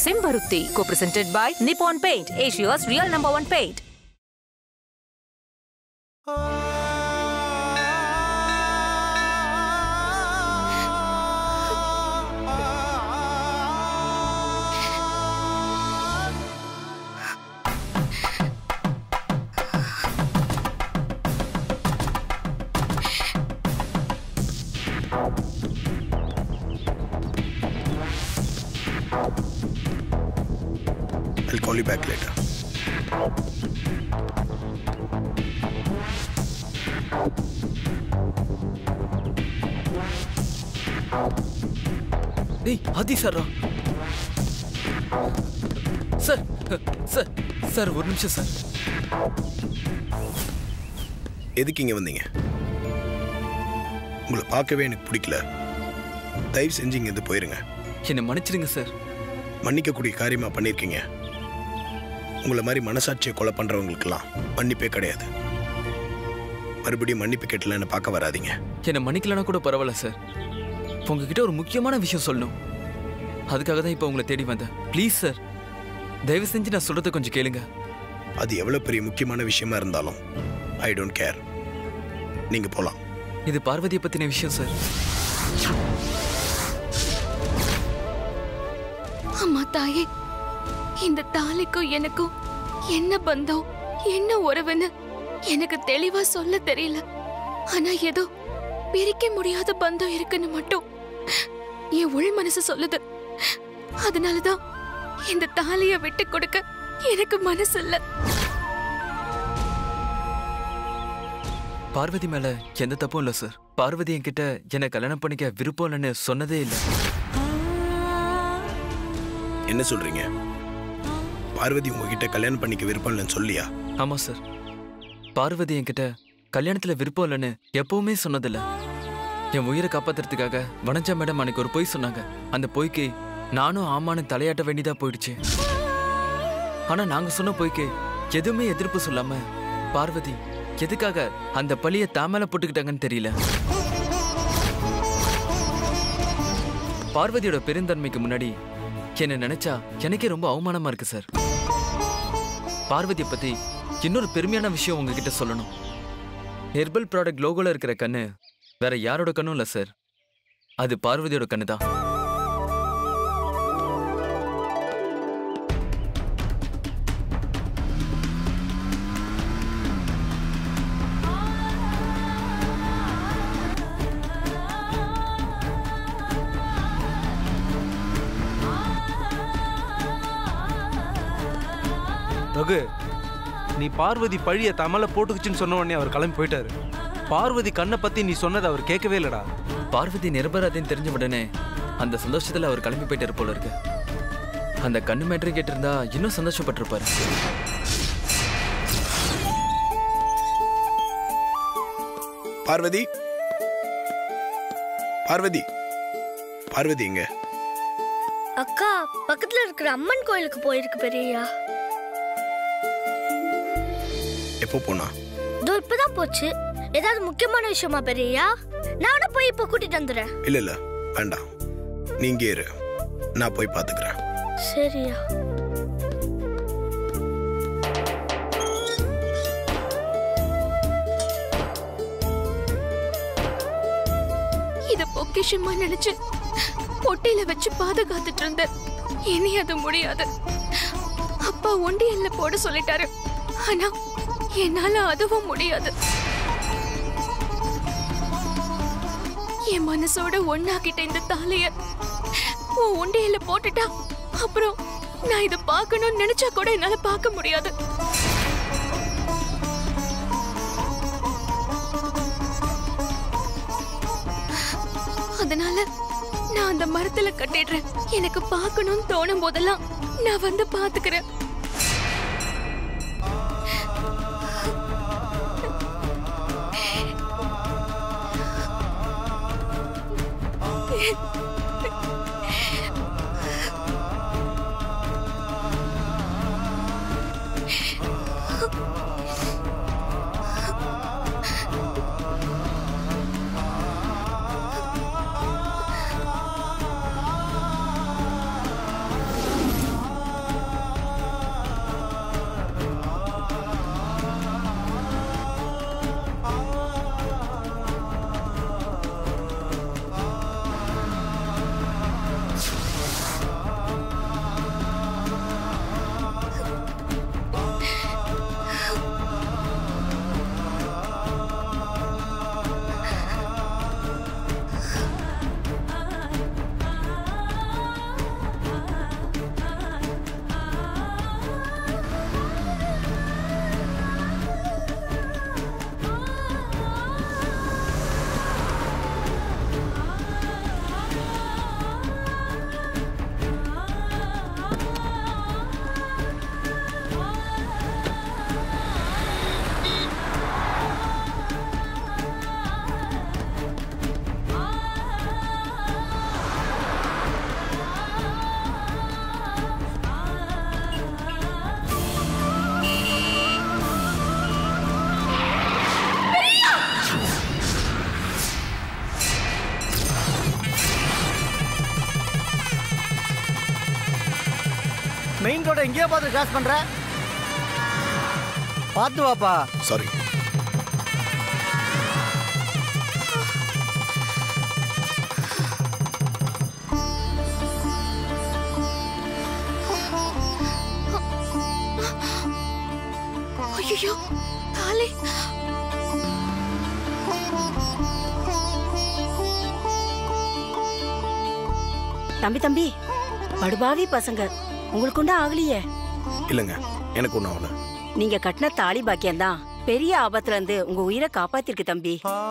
Simbarutti, co-presented by Nippon Paint, Asia's real number one paint. I'll call you back later. ஏய் ஆதி சாரா sir sir sir ஒரு நிமிஷம் sir எதுக்கு இங்க வந்தீங்க உங்களை பார்க்கவே எனக்கு பிடிக்கல தயவு செஞ்சு இங்க இருந்து போயிருங்க என்னை மன்னிச்சிடுங்க சார் மன்னிக்கக்கூடிய காரியமா பண்ணியிருக்கீங்க உங்களை மாதிரி மனசாட்சியை கொலை பண்றவங்களுக்கெல்லாம் மன்னிப்பே கிடையாது மறுபடியும் மன்னிப்பு கேட்டலன்னு பார்க்க வராதீங்க என்னை மன்னிக்கலனா கூட பரவாயில்ல சார் உங்ககிட்ட ஒரு முக்கியமான விஷயம் சொல்லணும் அதுக்காக தான் இப்போ உங்களை தேடி வந்தேன் ப்ளீஸ் சார் தயவு செஞ்சு நான் சொல்றதை கொஞ்சம் கேளுங்க அது எவ்வளவு பெரிய முக்கியமான விஷயமா இருந்தாலும் ஐ டோன்ட் கேர் நீங்க போலாம் இது பார்வதியை பத்தின விஷயம் சார் அம்மா தாயே இந்த தாலிக்கும் எனக்கும் என்ன பந்தம் என்ன உறவுன்னு எனக்கு தெளிவா சொல்ல தெரியல ஆனா ஏதோ பிரிக்க முடியாத பந்தம் இருக்குன்னு மட்டும் என் உள் மனசு சொல்லுது அதனாலதான் இந்த தாலிய விட்டு கொடுக்க எனக்கு மனசு இல்ல பார்வதி மேல எந்த தப்பும் இல்லை சார் பார்வதி என்கிட்ட என்னை கல்யாணம் பண்ணிக்க விருப்பம் இல்லைன்னு சொன்னதே இல்லை என்ன சொல்றீங்க பார்வதி உங்ககிட்ட கல்யாணம் பண்ணிக்க விருப்பம் இல்லைன்னு சொல்லியா ஆமா சார் பார்வதி என்கிட்ட கல்யாணத்துல விருப்பம் இல்லைன்னு எப்பவுமே சொன்னதில்ல என் உயிரை காப்பாத்துறதுக்காக வனஜா மேடம் அன்னைக்கு ஒரு பொய் சொன்னாங்க அந்த பொய்க்கு நானும் ஆமான்னு தலையாட்ட வேண்டியதா போயிடுச்சு ஆனா நாங்க சொன்ன பொய்க்கு எதுவுமே எதிர்ப்பு சொல்லாம பார்வதி எதுக்காக அந்த பழிய தாமேல போட்டுக்கிட்டாங்கன்னு தெரியல பார்வதியோட பெருந்தன்மைக்கு முன்னாடி என்ன நினைச்சா எனக்கே ரொம்ப அவமானமா இருக்கு சார் பார்வதியை பத்தி இன்னொரு பெருமையான விஷயம் உங்ககிட்ட சொல்லணும் ஹெர்பல் ப்ராடக்ட் லோகோல இருக்கிற கண்ணு வேற யாரோட கண்ணும் இல்ல சார் அது பார்வதியோட கண்ணு தான் ரகு நீ பார்வதி பழிய தமல போட்டுக்குச்சுன்னு சொன்ன உடனே அவர் கிளம்பி போயிட்டாரு பார்வதி கண்ணை பத்தி நீ சொன்னதை அவர் கேட்கவே இல்லடா பார்வதி நிரபராதின்னு தெரிஞ்ச உடனே அந்த சந்தோஷத்துல அவர் கிளம்பி போயிட்டாரு போல இருக்கு அந்த கண்ணு மேட்ரு கேட்டிருந்தா இன்னும் சந்தோஷப்பட்டிருப்பாரு பார்வதி பார்வதி பார்வதி எங்க அக்கா பக்கத்துல இருக்கிற அம்மன் கோயிலுக்கு போயிருக்கு பெரியய்யா எப்போ போனா இதோ இப்பதான் போச்சு ஏதாவது முக்கியமான விஷயமா பெரியய்யா நானும் போய் இப்ப கூட்டிட்டு வந்துடுறேன் இல்ல இல்ல வேண்டாம் நீங்க இரு நான் போய் பாத்துக்கிறேன் சரியா இத பொக்கிஷமா நினைச்சு பொட்டியில வச்சு பாதுகாத்துட்டு இருந்தேன் இனி அது முடியாது அப்பா ஒண்டியல்ல போட சொல்லிட்டாரு ஆனா என்னால அதுவும் முடியாது என் மனசோட ஒண்ணாக்கிட்ட இந்த தாலிய உன் ஒண்டியல்ல போட்டுட்டா அப்புறம் நான் இத பார்க்கணும்னு நினைச்சா கூட என்னால பார்க்க முடியாது அதனால நான் அந்த மரத்துல கட்டிடுறேன் எனக்கு பார்க்கணும்னு தோணும் போதெல்லாம் நான் வந்து பாத்துக்கிறேன் மெயின் ரோட எங்கேயோ பார்த்து கிராஸ் பண்ற பார்த்து வாப்பா சாரி ஐயோ தாலி தம்பி தம்பி படுபாவி பசங்க உங்களுக்கு ஒன்றும் ஆகலையே இல்லைங்க எனக்கு ஒன்றும் ஆகல நீங்க கட்டின தாலி பாக்கியம்தான் பெரிய ஆபத்துல இருந்து உங்க உயிரை காப்பாத்திருக்கு தம்பி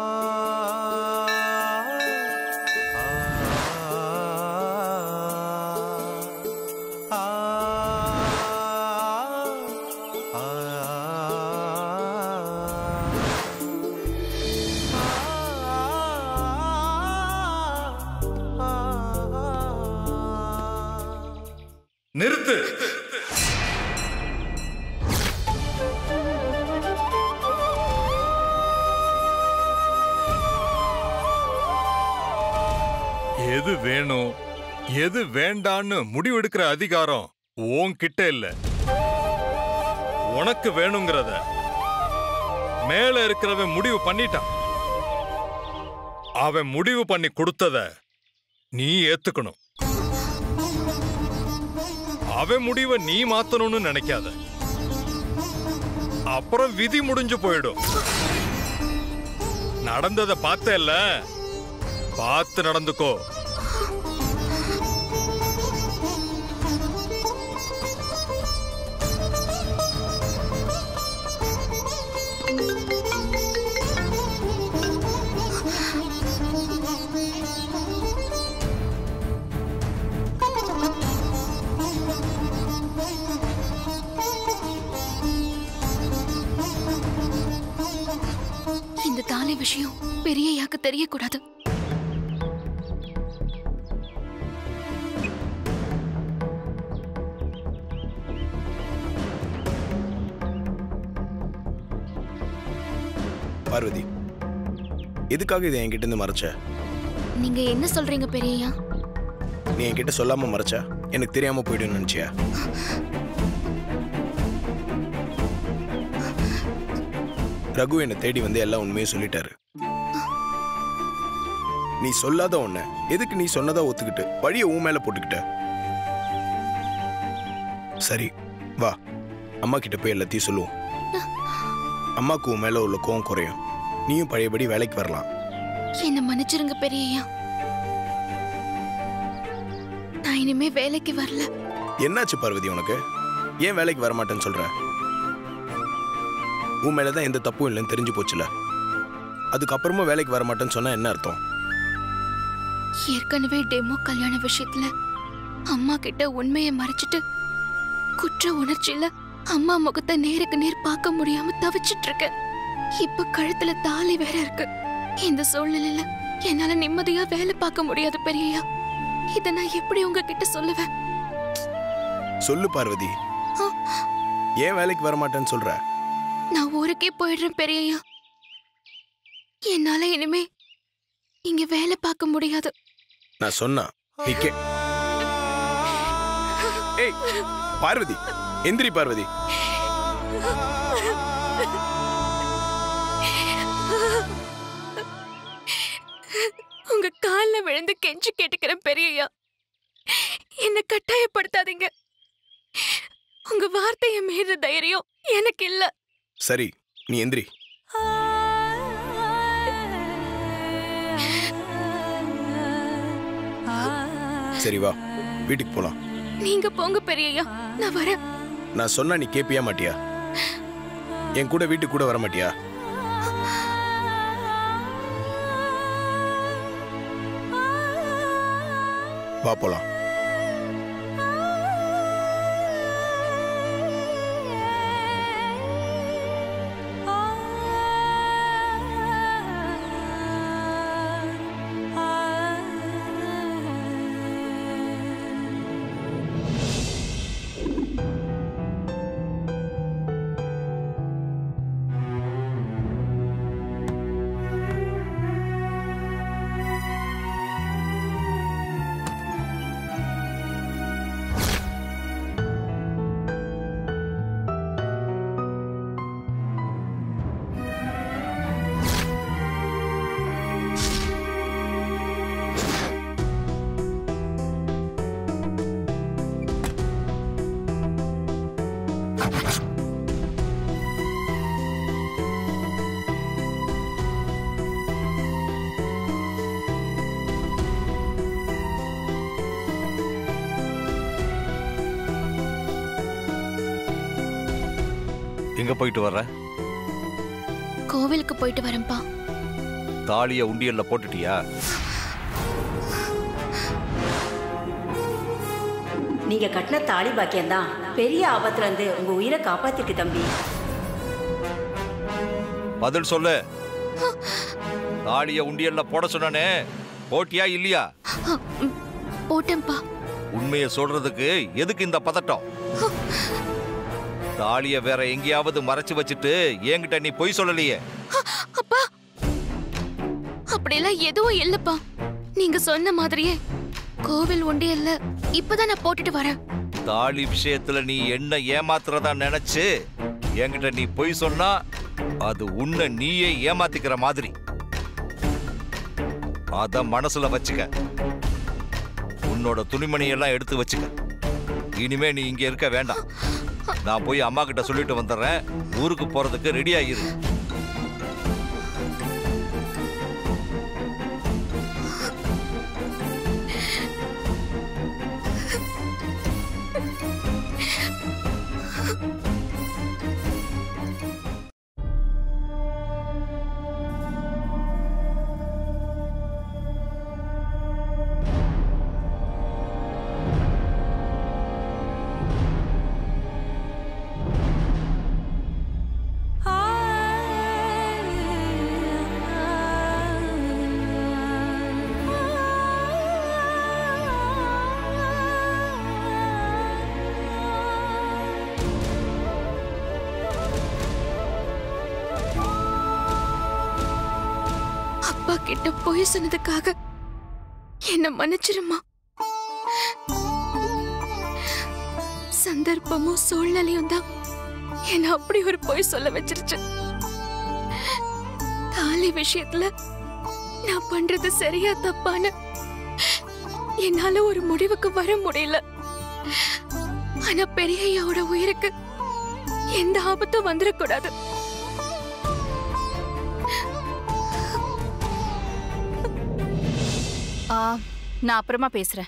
நிறுத்து எது வேணும் எது வேண்டான்னு முடிவெடுக்கிற அதிகாரம் உன்கிட்ட இல்ல உனக்கு வேணுங்கிறத மேல இருக்கிறவன் முடிவு பண்ணிட்டான் அவன் முடிவு பண்ணி கொடுத்தத நீ ஏத்துக்கணும் அவன் முடிவை நீ மாத்தணும்னு நினைக்காத அப்புறம் விதி முடிஞ்சு போயிடும் நடந்ததை பார்த்தேல்ல பார்த்து நடந்துக்கோ இந்த தாலி விஷயம் பெரியய்யாக்கு தெரியக்கூடாது பார்வதி எதுக்காக இதை என்கிட்ட இருந்து மறைச்ச நீங்க என்ன சொல்றீங்க பெரியய்யா நீ என்கிட்ட சொல்லாம மறைச்சா எனக்கு தெரியாம போயிடும்னு நினைச்சியா ரகு என்னை தேடி வந்து எல்லா உண்மையும் சொல்லிட்டாரு நீ சொல்லாத ஒண்ண எதுக்கு நீ சொன்னதா ஒத்துக்கிட்டு பழிய உன் மேல போட்டுக்கிட்ட சரி வா அம்மா கிட்ட போய் எல்லாத்தையும் சொல்லுவோம் அம்மாக்கு உன் மேல உள்ள கோவம் குறையும் நீயும் பழையபடி வேலைக்கு வரலாம் என்ன மன்னிச்சிருங்க பெரியய்யா நான் இனிமே வேலைக்கு வரல என்னாச்சு பார்வதி உனக்கு ஏன் வேலைக்கு வர மாட்டேன்னு சொல்ற உன் மேலதான் எந்த தப்பும் இல்லைன்னு தெரிஞ்சு போச்சுல அதுக்கப்புறமா வேலைக்கு வர மாட்டேன்னு சொன்னா என்ன அர்த்தம் ஏற்கனவே டெமோ கல்யாண விஷயத்துல அம்மா கிட்ட உண்மையை மறைச்சிட்டு குற்ற உணர்ச்சியில அம்மா முகத்தை நேருக்கு நேர் பார்க்க முடியாம தவிச்சிட்டு இருக்கேன் இப்ப கழுத்துல தாலி வேற இருக்கு இந்த சூழ்நிலையில என்னால நிம்மதியா வேலை பார்க்க முடியாது பெரியய்யா இத நான் எப்படி உங்ககிட்ட சொல்லுவேன் சொல்லு பார்வதி ஆ. ஏன் வேலைக்கு வர மாட்டேன்னு சொல்ற நான் ஊருக்கே போயிடுறேன் பெரியய்யா என்னால இனிமே இங்க வேலை பார்க்க முடியாது நான் சொன்னா நீ கே ஏய் பார்வதி எந்திரி பார்வதி உங்க கால்ல விழுந்து கெஞ்சி கேட்டுக்கிறேன் பெரியய்யா என்ன கட்டாயப்படுத்தாதீங்க உங்க வார்த்தைய மீற தைரியம் எனக்கு இல்ல சரி நீ எந்திரி சரி வா வீட்டுக்கு போலாம் நீங்க போங்க பெரியய்யா நான் வரேன் நான் சொன்னா நீ கேப்பியா மாட்டியா என் கூட வீட்டுக்கு கூட வர மாட்டியா வா போலாம் எங்க போயிட்டு வர்ற கோவிலுக்கு போயிட்டு வரேன்ப்பா தாலிய உண்டியல்ல போட்டுட்டியா நீங்க கட்டின தாலி பாக்கியம் தான் பெரிய ஆபத்துல இருந்து உங்க உயிரை காப்பாத்திருக்கு தம்பி பதில் சொல்லு தாலிய உண்டியல்ல போட சொன்னானே போட்டியா இல்லையா போட்டேன்ப்பா உண்மையை சொல்றதுக்கு எதுக்கு இந்த பதட்டம் தாலிய வேற எங்கேயாவது மறைச்சு வச்சுட்டு என்கிட்ட நீ பொய் சொல்லலையே அப்பா அப்படியெல்லாம் எதுவும் இல்லப்பா நீங்க சொன்ன மாதிரியே கோவில் உண்டியல்ல இப்பதான் நான் போட்டுட்டு வரேன் தாலி விஷயத்துல நீ என்ன ஏமாத்துறதா நினைச்சு என்கிட்ட நீ பொய் சொன்னா அது உன்னை நீயே ஏமாத்திக்கிற மாதிரி அத மனசுல வச்சுக்க உன்னோட துணிமணி எல்லாம் எடுத்து வச்சுக்க இனிமே நீ இங்க இருக்க வேண்டாம் நான் போய் அம்மா கிட்ட சொல்லிட்டு வந்துடுறேன் ஊருக்கு போறதுக்கு ரெடி ஆகிரு அப்பா கிட்ட போய் சொன்னதுக்காக என்ன மன்னிச்சிருமா சந்தர்ப்பமும் சூழ்நிலையும் தான் என்ன அப்படி ஒரு பொய் சொல்ல வச்சிருச்சு தாலி விஷயத்துல நான் பண்றது சரியா தப்பான்னு என்னால ஒரு முடிவுக்கு வர முடியல ஆனா பெரியய்யாவோட உயிருக்கு எந்த ஆபத்தும் வந்துடக்கூடாது ஆ நான் அப்புறமா பேசுறேன்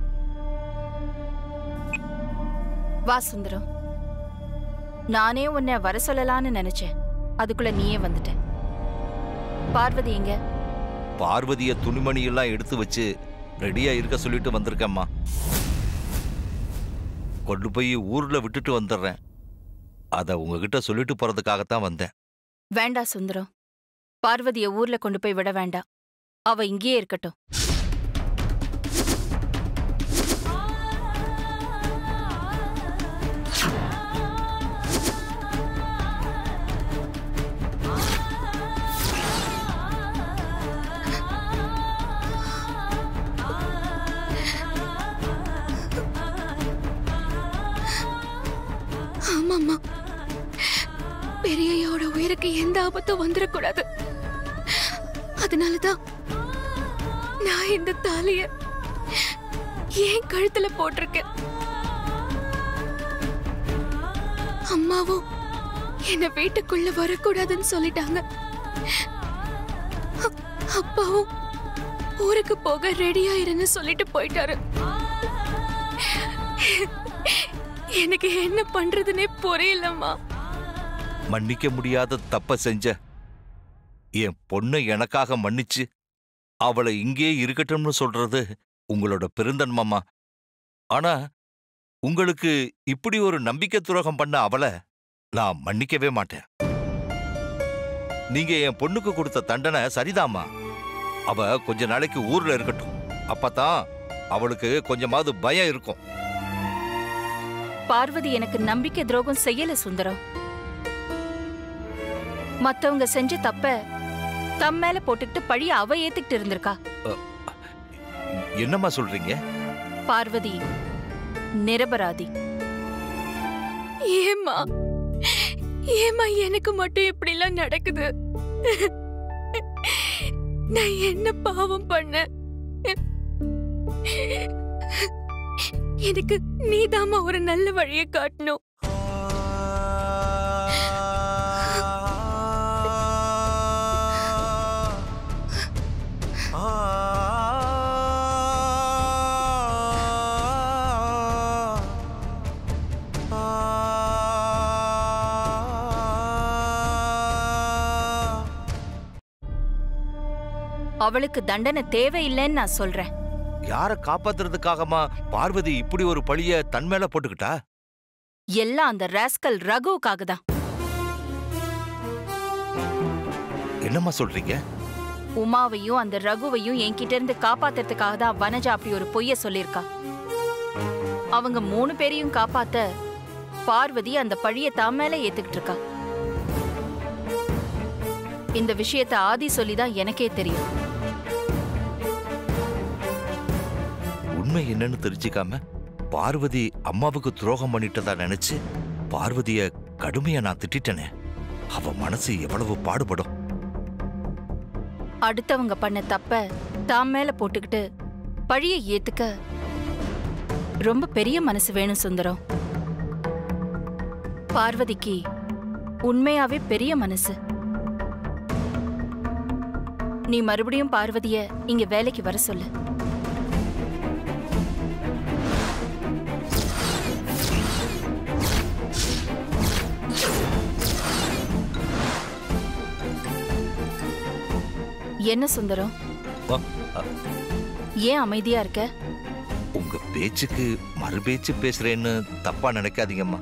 வா சுந்தரம் நானே உன்னை வர சொல்லலாம்னு நினைச்சேன் அதுக்குள்ள நீயே வந்துட்ட பார்வதி எங்க பார்வதிய துணிமணி எல்லாம் எடுத்து வச்சு ரெடியா இருக்க சொல்லிட்டு வந்திருக்கேம்மா கொண்டு போய் ஊர்ல விட்டுட்டு வந்துடுறேன் அத உங்ககிட்ட சொல்லிட்டு போறதுக்காகத்தான் வந்தேன் வேண்டாம் சுந்தரம் பார்வதிய ஊர்ல கொண்டு போய் விட வேண்டாம் அவ இங்கேயே இருக்கட்டும் ஆமாம்மா பெரியய்யாவோட உயிருக்கு எந்த ஆபத்தும் வந்துடக்கூடாது அதனாலதான் நான் இந்த தாலிய ஏன் கழுத்துல போட்டிருக்கேன் அம்மாவும் என்ன வீட்டுக்குள்ள வரக்கூடாதுன்னு சொல்லிட்டாங்க அ- அப்பாவும் ஊருக்கு போக ரெடியா இருன்னு சொல்லிட்டு போயிட்டாரு எனக்கு என்ன பண்றதுன்னே புரியலம்மா மன்னிக்க முடியாத தப்ப செஞ்ச என் பொண்ணை எனக்காக மன்னிச்சு அவளை இங்கே இருக்கட்டும்னு சொல்றது உங்களோட பெருந்தன்மம்மா ஆனா உங்களுக்கு இப்படி ஒரு நம்பிக்கை துரோகம் பண்ண அவளை நான் மன்னிக்கவே மாட்டேன் நீங்க என் பொண்ணுக்கு கொடுத்த தண்டனை சரிதாம்மா அவ கொஞ்ச நாளைக்கு ஊர்ல இருக்கட்டும் அப்பதான் அவளுக்கு கொஞ்சமாவது பயம் இருக்கும் பார்வதி எனக்கு நம்பிக்கை துரோகம் செய்யல சுந்தரம் மத்தவங்க செஞ்ச தப்ப தம் மேல போட்டுக்கிட்டு பழிய அவ ஏத்துக்கிட்டு இருந்திருக்கா என்னம்மா சொல்றீங்க பார்வதி நிரபராதி ஏம்மா ஏம்மா எனக்கு மட்டும் இப்படிலாம் நடக்குது நான் என்ன பாவம் பண்ண எனக்கு நீதாம்மா ஒரு நல்ல வழியை காட்டணும் ஆ அவளுக்கு தண்டனை தேவையில்லைன்னு நான் சொல்றேன் யார காப்பாத்துறதுக்காகமா பார்வதி இப்படி ஒரு பழிய தன் மேல போட்டுக்கிட்டா எல்லாம் அந்த ராஸ்கல் ரகுவுக்காக தான் என்னம்மா சொல்றீங்க உமாவையும் அந்த ரகுவையும் என்கிட்ட இருந்து காப்பாத்துறதுக்காக தான் வனஜா அப்படி ஒரு பொய்ய சொல்லியிருக்கா அவங்க மூணு பேரையும் காப்பாத்த பார்வதி அந்த பழிய தான் மேல ஏத்துக்கிட்டு இருக்கா இந்த விஷயத்த ஆதி சொல்லிதான் எனக்கே தெரியும் உண்மை என்னன்னு தெரிஞ்சுக்காம பார்வதி அம்மாவுக்கு துரோகம் பண்ணிட்டதா நினைச்சு பார்வதிய கடுமையா நான் திட்டிட்டனே அவ மனசு எவ்வளவு பாடுபடும் அடுத்தவங்க பண்ண தப்ப தாம் மேல போட்டுக்கிட்டு பழிய ஏத்துக்க ரொம்ப பெரிய மனசு வேணும் சுந்தரம் பார்வதிக்கு உண்மையாவே பெரிய மனசு நீ மறுபடியும் பார்வதிய இங்க வேலைக்கு வர சொல்லு என்ன சுந்தரம் அ, அ, ஏன் அமைதியா இருக்க உங்க பேச்சுக்கு மறுபேச்சு பேசுறேன்னு தப்பா நினைக்காதீங்கம்மா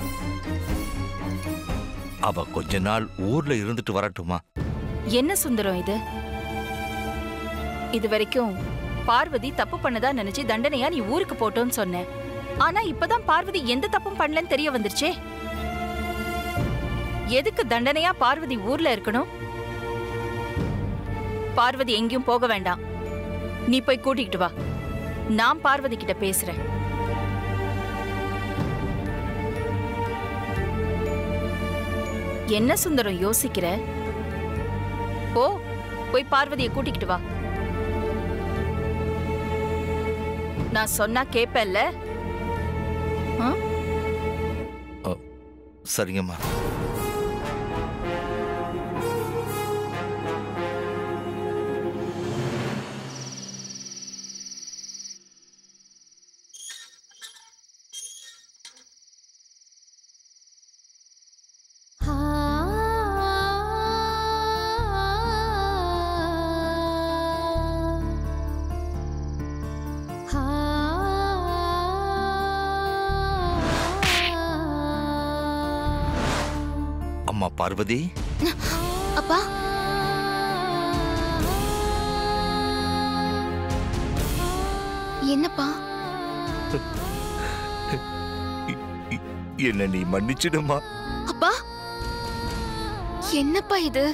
அவ கொஞ்ச நாள் ஊர்ல இருந்துட்டு வரட்டுமா என்ன சுந்தரம் இது இது வரைக்கும் பார்வதி தப்பு பண்ணதா நினைச்சு தண்டனையா நீ ஊருக்கு போட்டோன்னு சொன்ன ஆனா இப்பதான் பார்வதி எந்த தப்பும் பண்ணலன்னு தெரிய வந்துருச்சே எதுக்கு தண்டனையா பார்வதி ஊர்ல இருக்கணும் பார்வதி எங்கேயும் போக வேண்டாம் நீ போய் கூட்டிக்கிட்டு வா நான் பார்வதி கிட்ட பேசுறேன் என்ன சுந்தரம் யோசிக்கிற ஓ போய் பார்வதியை கூட்டிக்கிட்டு வா நான் சொன்னா கேப்பல்ல ஆ? சரிங்கம்மா அம்மா பார்வதி அப்பா என்னப்பா என்ன நீ மன்னிச்சிடுமா அப்பா என்னப்பா இது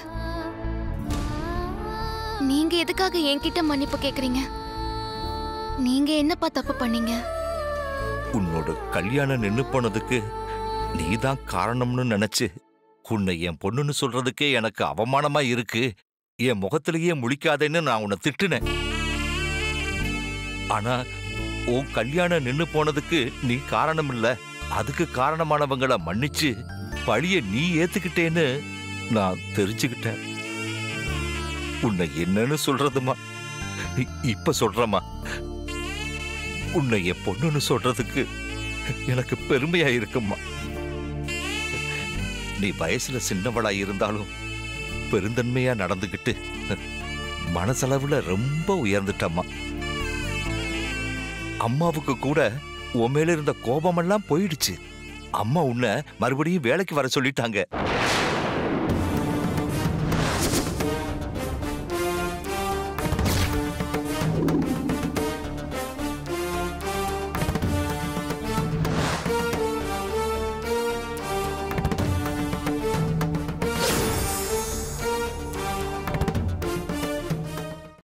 நீங்க எதுக்காக என்கிட்ட மன்னிப்பு கேக்குறீங்க நீங்க என்னப்பா தப்பு பண்ணீங்க உன்னோட கல்யாணம் நின்னு போனதுக்கு நீதான் காரணம்னு நினைச்சு உன்னை என் பொண்ணுன்னு சொல்றதுக்கே எனக்கு அவமானமா இருக்கு என் முகத்திலேயே முழிக்காதேன்னு நான் உன்னை திட்டுனேன் ஆனா உன் கல்யாணம் நின்னு போனதுக்கு நீ காரணம் இல்ல அதுக்கு காரணமானவங்கள மன்னிச்சு பழிய நீ ஏத்துக்கிட்டேன்னு நான் தெரிஞ்சுக்கிட்டேன் உன்னை என்னன்னு சொல்றதுமா இ- இப்ப சொல்றமா உன்னை என் பொண்ணுன்னு சொல்றதுக்கு எனக்கு பெருமையா இருக்கும்மா நீ வயசுல சின்னவளா இருந்தாலும் பெருந்தன்மையா நடந்துகிட்டு மனசளவுல ரொம்ப உயர்ந்துட்டம்மா அம்மாவுக்கு கூட உன் மேல இருந்த கோபமெல்லாம் போயிடுச்சு அம்மா உன்னை மறுபடியும் வேலைக்கு வர சொல்லிட்டாங்க